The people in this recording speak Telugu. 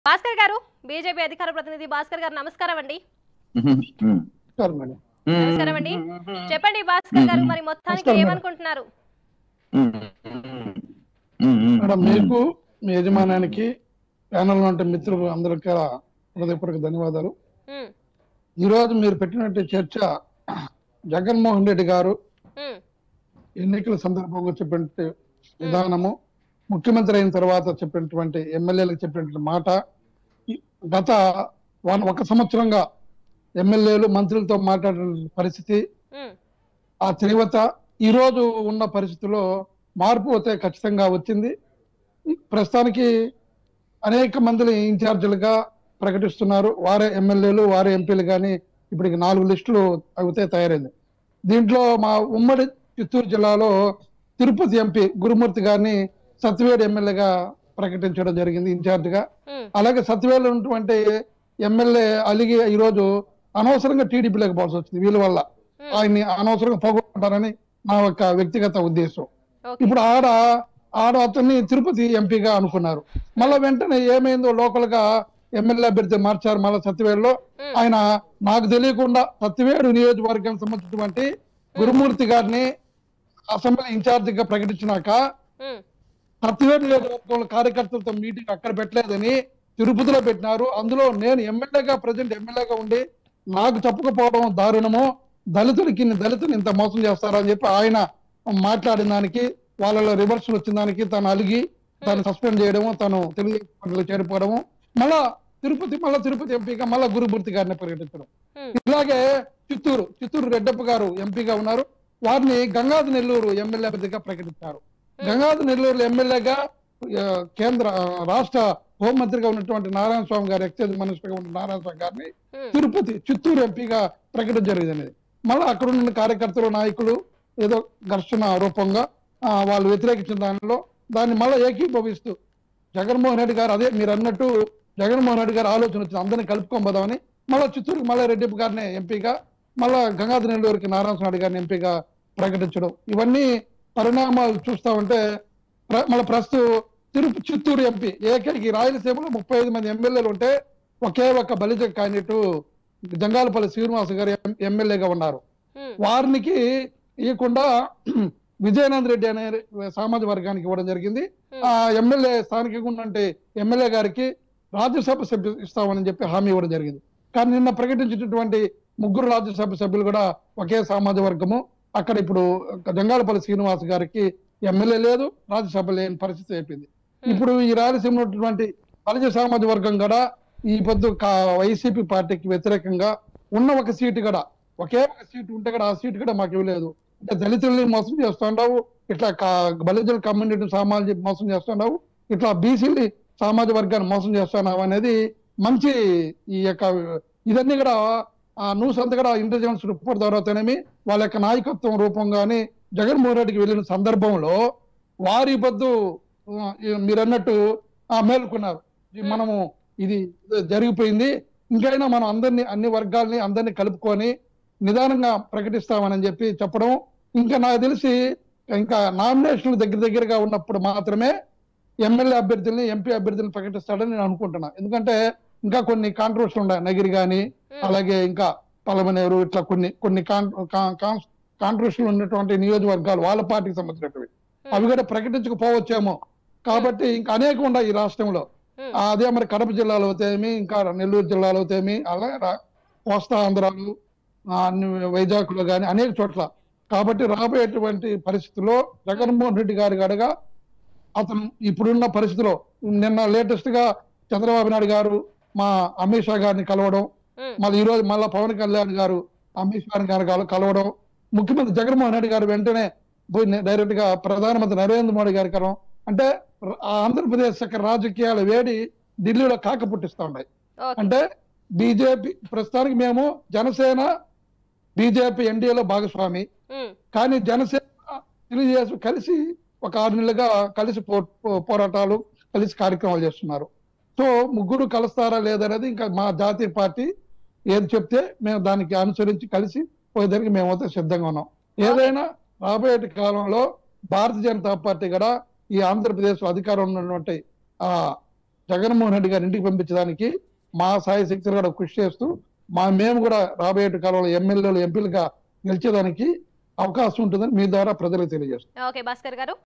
భాస్కర్ గారు బీజేపీ అధికార ప్రతినిధి భాస్కర్ గారు నమస్కారం అండి నమస్కారం మేడం నమస్కారం అండి చెప్పండి భాస్కర్ గారు మరి మొత్తానికి నమస్కారం మేడం. ఏమనుకుంటున్నారు మేడం మీకు మీ యజమానానికి ప్యానల్ ఉంటే మిత్రులు అందరికీ హృదయపూర్వక ధన్యవాదాలు ఉమ్, ఈ రోజు మీరు పెట్టినట్టు చర్చ జగన్మోహన్ రెడ్డి గారు ఉమ్, ఎన్నికల సందర్భంగా చెప్పిన విధానము ముఖ్యమంత్రి అయిన తర్వాత చెప్పినటువంటి ఎమ్మెల్యేలకు చెప్పినటువంటి మాట ఈ గత వన్ ఒక సంవత్సరంగా ఎమ్మెల్యేలు మంత్రులతో మాట్లాడిన పరిస్థితి ఉమ్, ఆ తీవ్రత ఈ రోజు ఉన్న పరిస్థితుల్లో మార్పు అయితే ఖచ్చితంగా వచ్చింది ప్రస్తుతానికి అనేక మందిని ఇన్ఛార్జీలుగా ప్రకటిస్తున్నారు వారే ఎమ్మెల్యేలు వారే ఎంపీలు కానీ ఇప్పటికి నాలుగు లిస్టులు అయితే తయారైంది దీంట్లో మా ఉమ్మడి చిత్తూరు జిల్లాలో తిరుపతి ఎంపీ గురుమూర్తి గారిని సత్యవేడు ఎమ్మెల్యేగా ప్రకటించడం జరిగింది ఇన్ఛార్జిగా ఉమ్, అలాగే సత్యవేలు ఉన్నటువంటి ఎమ్మెల్యే అలిగి ఈరోజు అనవసరంగా టీడీపీలోకి పోవాల్సి వచ్చింది వీళ్ళ వల్ల ఉమ్, ఆయన్ని అనవసరంగా పోగొట్టుకుంటారని నా యొక్క వ్యక్తిగత ఉద్దేశం ఓకే. ఇప్పుడు ఆడ ఆడ అతన్ని తిరుపతి ఎంపీగా అనుకున్నారు మళ్ళా వెంటనే ఏమైందో లోకల్ గా ఎమ్మెల్యే అభ్యర్థి మార్చారు మళ్ళా సత్యవేడులో ఉమ్, ఆయన నాకు తెలియకుండా సత్యవేడు నియోజకవర్గానికి సంబంధించినటువంటి గురుమూర్తి గారిని అసెంబ్లీ ఇన్ఛార్జ్ గా ప్రకటించినాక ఉమ్, సత్యవేడు నియోజకవర్గంలో కార్యకర్తలతో మీటింగ్ అక్కడ పెట్టలేదని తిరుపతిలో పెట్టినారు అందులో నేను ఎమ్మెల్యేగా ప్రజెంట్ ఎమ్మెల్యేగా ఉండి నాకు చెప్పకపోవడం దారుణము దళితుడికి ఇన్ని దళితులు ఇంత మోసం చేస్తారని చెప్పి ఆయన మాట్లాడిన దానికి వాళ్ళలో రివర్సల్ వచ్చిన దానికి తను అలిగి తను సస్పెండ్ చేయడము తను తెలుగుదేశం పార్టీలో చేరిపోవడము మళ్ళా తిరుపతి మళ్ళా తిరుపతి ఎంపీగా మళ్ళా గురుమూర్తి గారిని ప్రకటించడం ఉమ్, ఇలాగే చిత్తూరు చిత్తూరు రెడ్డప్ప గారు ఎంపీగా ఉన్నారు వారిని గంగాధర నెల్లూరు ఎమ్మెల్యే అభ్యర్థిగా ప్రకటించారు గంగాధర నెల్లూరు ఎమ్మెల్యేగా ఆ, కేంద్ర ఆ, రాష్ట్ర హోంమంత్రిగా ఉన్నటువంటి నారాయణ స్వామి గారు ఎక్సైజ్ మినిస్టర్గా ఉన్న నారాయణ స్వామి గారిని ఉమ్, తిరుపతి చిత్తూరు ఎంపీగా ప్రకటించడం జరిగింది మళ్ళీ అక్కడ ఉన్న కార్యకర్తలు నాయకులు ఏదో ఘర్షణ రూపంగా ఆ, వాళ్ళు వ్యతిరేకించిన దానిలో దాన్ని మళ్ళీ ఏకీభవిస్తూ జగన్మోహన్ రెడ్డి గారు అదే మీరు అన్నట్టు జగన్మోహన్ రెడ్డి గారు ఆలోచన వచ్చింది అందరిని కలుపుకోబోదామని మళ్ళీ చిత్తూరుకి మళ్ళీ రెడ్డి గారిని ఎంపీగా మళ్ళా గంగాధర నెల్లూరుకి నారాయణ స్వామి గారిని ఎంపీగా ప్రకటించడం ఇవన్నీ పరిణామాలు చూస్తా ఉంటే ప్ర- మళ్ళీ ప్రస్తుతం తిరుపతి చిత్తూరు ఎంపీ ఏకైకి రాయలసీమలో ముప్పై ఐదు మంది ఎమ్మెల్యేలు ఉంటే ఒకే ఒక బలిజ క్యాండిడేట్ జంగాలపల్లి శ్రీనివాస్ గారు ఎం- ఎమ్మెల్యేగా ఉన్నారు ఉమ్, వారికి ఇవ్వకుండా విజయనంద్ రెడ్డి అనే సామాజిక వర్గానికి ఇవ్వడం జరిగింది Hmm. ఆ ఎమ్మెల్యే స్థానికంగా ఉన్నటువంటి ఎమ్మెల్యే గారికి రాజ్యసభ సభ్యు ఇస్తామని చెప్పి హామీ ఇవ్వడం జరిగింది కానీ నిన్న ప్రకటించినటువంటి ముగ్గురు రాజ్యసభ సభ్యులు కూడా ఒకే సామాజిక వర్గము అక్కడ ఇప్పుడు జంగాలపల్లి శ్రీనివాస్ గారికి ఎమ్మెల్యే లేదు రాజ్యసభ లేని పరిస్థితి అయిపోయింది ఇప్పుడు ఈ రాయలసీమ ఉన్నటువంటి బలిజ సామాజిక వర్గం కూడా ఈ పొద్దు కా- వైసీపీ పార్టీకి వ్యతిరేకంగా ఉన్న ఒక సీటు కూడా ఒకే ఒక సీటు ఉంటే కూడా ఆ సీటు కూడా మాకు ఇవ్వలేదు అంటే దళితుల్ని మోసం చేస్తుండవు ఇట్లా కా- బలిజల కమ్యూనిటీ సామాజిక మోసం చేస్తుండవు ఇట్లా బీసీని సామాజిక వర్గాన్ని మోసం చేస్తున్నావు అనేది మంచి ఈ యొక్క ఇదన్నీ కూడా ఆ న్యూస్ అంతా కూడా ఇంటెలిజెన్స్ రిపోర్ట్ ద్వారాతోనేమి వాళ్ళ యొక్క నాయకత్వం రూపంగాని జగన్మోహన్ రెడ్డికి వెళ్ళిన సందర్భంలో వారి బద్దు ఆ, మీరు అన్నట్టు ఆ, మేల్కొన్నారు ఈ మనము ఇది జరిగిపోయింది ఇంకైనా మనం అందరినీ అన్ని వర్గాల్ని అందరినీ కలుపుకొని నిదానంగా ప్రకటిస్తామని చెప్పి చెప్పడం ఇంకా నాకు తెలిసి ఇంకా నామినేషన్లు దగ్గర దగ్గరగా ఉన్నప్పుడు మాత్రమే ఎమ్మెల్యే అభ్యర్థుల్ని ఎంపీ అభ్యర్థుల్ని ప్రకటిస్తాడని నేను అనుకుంటున్నా ఎందుకంటే ఇంకా కొన్ని కాంట్రవర్సీలు ఉన్నాయి నగిరి కానీ ఉమ్, అలాగే ఇంకా పలమనేరు ఇట్లా కొన్ని కొన్ని కాంట్రవర్సీలు ఉన్నటువంటి నియోజకవర్గాలు వాళ్ళ పార్టీకి సంబంధించినవి అవి కూడా ప్రకటించకపోవచ్చేమో కాబట్టి ఇంకా అనేకం ఉన్నాయి ఈ రాష్ట్రంలో ఉమ్, ఆ, అదే మరి కడప జిల్లాలో అవుతాయేమి ఇంకా నెల్లూరు జిల్లాలో అవుతాయేమి అలాగే రా- కోస్తా ఆంధ్రాలు ఆ, అన్ని వైజాగ్ లో కానీ అనేక చోట్ల కాబట్టి రాబోయేటువంటి పరిస్థితుల్లో జగన్మోహన్ రెడ్డి గారి గడగా అతను ఇప్పుడున్న పరిస్థితిలో నిన్న లేటెస్ట్ గా చంద్రబాబు నాయుడు గారు మా అమిత్ షా గారిని కలవడం ఉమ్, మళ్ళీ ఈ రోజు మళ్ళీ పవన్ కళ్యాణ్ గారు అమిత్ షా గారు కల- కలవడం ముఖ్యమంత్రి జగన్మోహన్ రెడ్డి గారు వెంటనే పోయి డైరెక్ట్ గా ప్రధానమంత్రి నరేంద్ర మోడీ గారి కలవడం అంటే ర- ఆ ఆంధ్రప్రదేశ్ యొక్క రాజకీయాల వేడి ఢిల్లీలో కాక పుట్టిస్తా ఉన్నాయి ఓకే. అంటే బీజేపీ ప్రస్తుతానికి మేము జనసేన బీజేపీ ఎన్డీఏలో భాగస్వామి ఉమ్, కానీ జనసేన తెలుగుదేశం కలిసి ఒక ఆరు నెలలుగా కలిసి పో పో- పోరాటాలు కలిసి కార్యక్రమాలు చేస్తున్నారు సో ముగ్గురు కలుస్తారా లేదనేది ఇంకా మా జాతీయ పార్టీ ఏది చెప్తే మేము దానికి అనుసరించి కలిసి పోయేదానికి మేమైతే సిద్ధంగా ఉన్నాం ఏదైనా రాబోయే కాలంలో భారతీయ జనతా పార్టీ కూడా ఈ ఆంధ్రప్రదేశ్ లో అధికారం ఉన్నటువంటి ఆ జగన్మోహన్ రెడ్డి గారి ఇంటికి పంపించడానికి మా సాయి శక్తులు కూడా కృషి చేస్తూ మా మేము కూడా రాబోయే కాలంలో ఎమ్మెల్యేలు ఎంపీలుగా గెలిచేదానికి అవకాశం ఉంటుందని మీ ద్వారా ప్రజలకు తెలియజేస్తాం ఓకే భాస్కర్ గారు